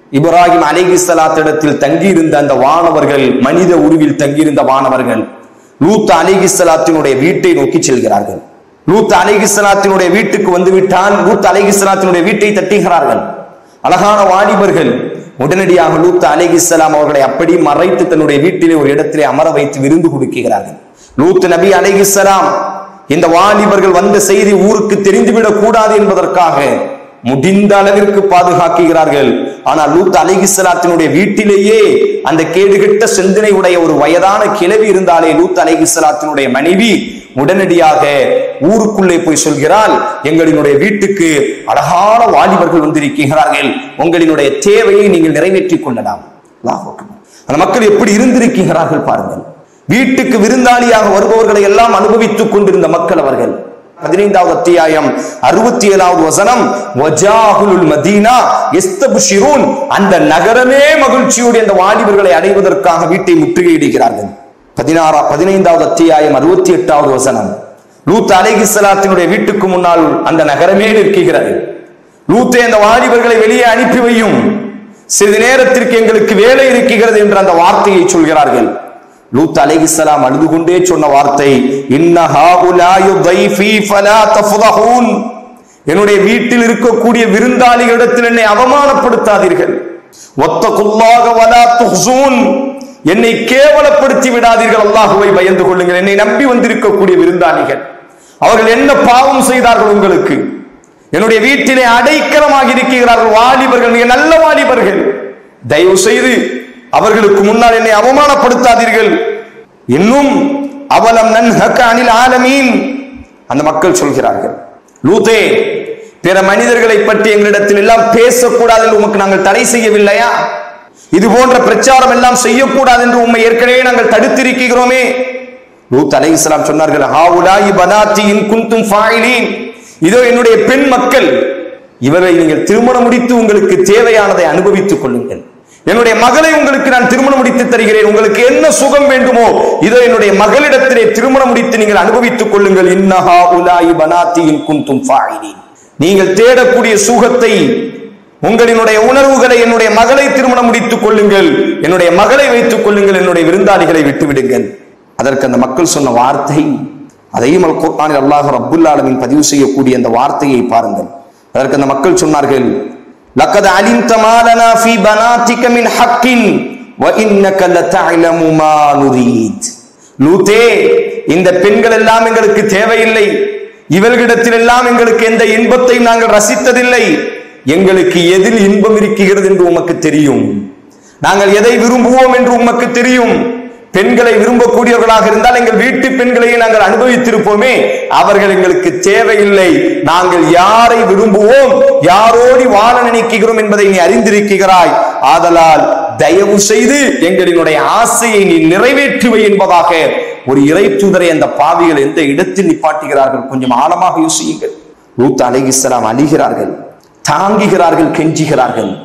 இப்ராஹிம் அலிகிஸ்லாத்திடத்தில் தங்கியிருந்த அந்த வானவர்கள் மனித உருவில் தங்கியிருந்த வானவர்கள் லூத் அலிகிஸ்லாத்தினுடைய வீட்டை நோக்கி செல்கிறார்கள் லூத் அலிகிஸ்லாத்தினுடைய வீட்டுக்கு வந்து விட்டால் லூத் அலிகிஸ்லாத்தினுடைய வீட்டை தட்டுகிறார்கள் அழகான வாலிபர்கள் உடனடியாக லூத் அலிகிஸ்லாம் அவர்களை அப்படி மறைத்து தன்னுடைய வீட்டிலே ஒரு இடத்திலே அமர வைத்து விருந்து கொடுக்கிறார்கள் லூத் நபி அலிகிஸ்லாம் இந்த வாலிபர்கள் வந்த செய்தி ஊருக்கு தெரிந்துவிடக் கூடாது என்பதற்காக முடிந்த அளவிற்கு பாதுகாக்கிறார்கள் ஆனால் லூத் அலிகிஸ்லாத்தினுடைய வீட்டிலேயே அந்த கேடுகெட்ட சிந்தனை உடைய ஒரு வயதான கிழவி இருந்தாலே லூத் அலிகிஸ்லாத்தினுடைய மனைவி உடனடியாக ஊருக்குள்ளே போய் சொல்கிறால் எங்களினுடைய வீட்டுக்கு அழகான வாலிபர்கள் வந்திருக்கிறார்கள் உங்களினுடைய தேவையை நீங்கள் நிறைவேற்றிக் கொள்ளலாம் அல்லாஹ் அக்பர். அந்த மக்கள் எப்படி இருந்திருக்கிறார்கள் பாருங்கள் வீட்டுக்கு விருந்தாளியாக வருபவர்களை எல்லாம் அனுபவித்துக் கொண்டிருந்த மக்கள் அவர்கள் பதினைந்தாவது அத்தியாயம் அறுபத்தி ஏழாவது வசனம் வஜாஹுல் மதீனா எஸ்தபுஷிரூன் அந்த நகரமே மகிழ்ச்சியோடு அந்த வாலிபர்களை அடைவதற்காக வீட்டை முற்றுகையிடுகிறார்கள் பதினாறா பதினைந்தாவது அத்தியாயம் அறுபத்தி எட்டாவது வசனம் லூத் அலைகிஸ்லாத்தினுடைய வீட்டுக்கு முன்னால் அந்த நகரமே நிற்கிறது லூத்தை அந்த வாலிபர்களை வெளியே அனுப்பி வையும் சிறிது நேரத்திற்கு எங்களுக்கு வேலை இருக்கிறது என்ற அந்த வார்த்தையை சொல்கிறார்கள் லூத் அலைஹிஸ்ஸலாம் அழுது கொண்டே சொன்ன வார்த்தை இன்ன ஹாஉலாயு தைஃபி ஃபலா தஃதஹூன் என்னுடைய வீட்டில் இருக்கக்கூடிய விருந்தாளிகளிடத்தில் என்னை அவமானப்படுத்தாதீர்கள் ஒத்தகுல்லாக வலா துஹ்சூன் என்னை கேவலப்படுத்தி விடாதீர்கள் அல்லாஹுவை பயந்து கொள்ளுங்கள் என்னை நம்பி வந்திருக்கக்கூடிய விருந்தாளிகள் அவர்கள் என்ன பாவம் செய்தார்கள் உங்களுக்கு என்னுடைய வீட்டிலே அடைக்கலமாக இருக்கிறார்கள் வாலிபர்கள் மிக நல்ல வாலிபர்கள் தயவு செய்து அவர்களுக்கு முன்னால் என்னை அவமானப்படுத்தாதீர்கள் இன்னும் அவலம் நன்ஹக அனில் ஆலமீன் அந்த மக்கள் சொல்கிறார்கள் லூதே பிற மனிதர்களை பற்றி எங்களிடத்தில் எல்லாம் பேசக்கூடாது என்று உமக்கு நாங்கள் தடை செய்யவில்லையா இது போன்ற பிரச்சாரம் எல்லாம் செய்யக்கூடாது என்று உண்மை ஏற்கனவே நாங்கள் தடுத்திருக்கிறோமே லூத் அலைஹிஸ்ஸலாம் சொன்னார்கள் ஹாவுலாயி பனாத்தி இன் குந்தும் ஃபாயிலீன் இதோ என்னுடைய பெண் மக்கள் இவரை நீங்கள் திருமணம் முடித்து உங்களுக்கு தேவையானதை அனுபவித்துக் கொள்ளுங்கள் என்னுடைய மகளை உங்களுக்கு நான் திருமணம் முடித்து தருகிறேன் உங்களுக்கு என்ன சுகம் வேண்டுமோ இதோ என்னுடைய மகளிடத்திலே திருமணம் முடித்து நீங்கள் அனுபவித்துக் கொள்ளுங்கள் இன்னஹா உலாயி பனாத்தி இன் குந்தும் ஃபாயிலீன் நீங்கள் தேடக்கூடிய சுகத்தை உங்களினுடைய உணர்வுகளை என்னுடைய மகளை திருமணம் முடித்துக் கொள்ளுங்கள் என்னுடைய மகளை வைத்துக் கொள்ளுங்கள் என்னுடைய விருந்தாளிகளை விட்டு விடுங்கள் அதற்கு அந்த மக்கள் சொன்ன வார்த்தை அதையும் அல் குர்ஆனில் அல்லாஹ் ரப்புல் ஆலமீன் பதிவு செய்யக்கூடிய அந்த வார்த்தையை பாருங்கள் அதற்கு அந்த மக்கள் சொன்னார்கள் லக்கத் அலிம்த மா லனா ஃபீ பனாத்திக மின் ஹக்கின் வ இன்னக லதஅலமு மா நுரீத் லூத்தே இந்த பெண்கள் எல்லாம் எங்களுக்கு தேவையில்லை இவர்களிடத்தில் எல்லாம் எங்களுக்கு எந்த இன்பத்தையும் நாங்கள் ரசித்ததில்லை எங்களுக்கு எதில் இன்பம் இருக்கிறது என்று உமக்கு தெரியும் நாங்கள் எதை விரும்புவோம் என்று உமக்கு தெரியும் பெண்களை விரும்பக்கூடியவர்களாக இருந்தால் எங்கள் வீட்டு பெண்களையே நாங்கள் அனுபவித்திருப்போமே அவர்கள் எங்களுக்கு தேவையில்லை நாங்கள் யாரை விரும்புவோம் யாரோடி வாழ நினைக்கிறோம் என்பதை நீ அறிந்திருக்கிறாய் ஆதலால் தயவு செய்து எங்களினுடைய ஆசையை நீ நிறைவேற்றுவை என்பதாக ஒரு இறை தூதரை அந்த பாவிகள் எந்த இடத்தில் நிப்பாட்டுகிறார்கள் கொஞ்சம் ஆழமாக யோசியுங்கள் லூத் அலைஹிஸ்ஸலாம் அழிகிறார்கள் தாங்குகிறார்கள் கெஞ்சுகிறார்கள்